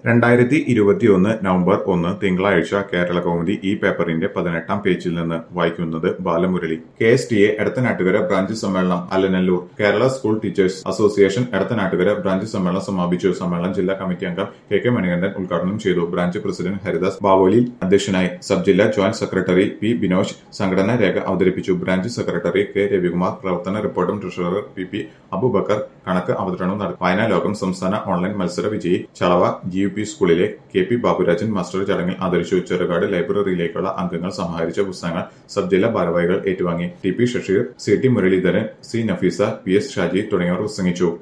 രണ്ടായിരത്തി ഇരുപത്തിയൊന്ന് നവംബർ ഒന്ന് തിങ്കളാഴ്ച കേരള കൗമുദി ഈ പേപ്പറിന്റെ പതിനെട്ടാം പേജിൽ നിന്ന് വായിക്കുന്നത് Balamurali K S T A Edathanattukara branch സമ്മേളനം Alanallur Kerala school teachers association Edathanattukara branch സമ്മേളനം സമാപിച്ചു സമ്മേളനം ജില്ലാ കമ്മിറ്റി അംഗം കെ കെ മണികണ്ഠൻ ഉദ്ഘാടനം ചെയ്തു ബ്രാഞ്ച് പ്രസിഡന്റ് ഹരിദാസ് ബാവോലി അധ്യക്ഷനായി സബ് ജില്ലാ ജോയിന്റ് സെക്രട്ടറി പി ബിനോഷ് സംഘടനാ രേഖ അവതരിപ്പിച്ചു ബ്രാഞ്ച് സെക്രട്ടറി കെ രവികുമാർ പ്രവർത്തന റിപ്പോർട്ടും ട്രഷറർ പി പി അബുബക്കർ കണക്ക് അവതരണവും നടത്തി വായനാ ലോകം സംസ്ഥാന ഓൺലൈൻ മത്സര വിജയി ചളവ ജി യു പി സ്കൂളിലെ കെ പി ബാബുരാജൻ മാസ്റ്റർ ചടങ്ങിൽ ആദരിച്ചു ചെറുകാട് ലൈബ്രറിയിലേക്കുള്ള അംഗങ്ങൾ സമാഹരിച്ച പുസ്തകങ്ങൾ സബ് ജില്ലാ ഭാരവാഹികൾ ഏറ്റുവാങ്ങി T P Shasheer C T Muraleedharan C Nafeesa P S Shaji തുടങ്ങിയവർ പ്രസംഗിച്ചു